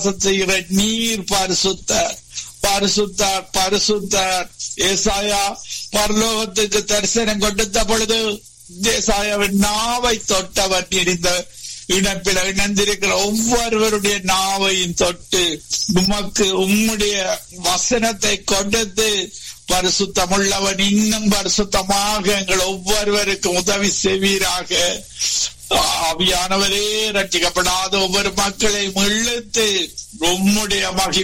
வாசம் செய்கிற நீர் பரிசுத்தர் பரிசுத்தார் பரிசுத்தார் ஏசாயா பரலோகத்துக்கு தரிசனம் கொடுத்த பொழுது ஏசாயாவின் நாவை தொட்டவர் இடிந்த இணைப்பில் இணைந்திருக்கிற ஒவ்வொருவருடைய நாவையும் தொட்டு உமக்கு உம்முடைய வசனத்தை கொடுத்து பரிசுத்தமுள்ளவன் இன்னும் பரிசுத்தமாக எங்கள் ஒவ்வொருவருக்கும் உதவி செய்வீராக ஆவியானவரே ரட்சிக்கப்படாத ஒவ்வொரு மக்களையும் இழுத்து உம்முடைய மகி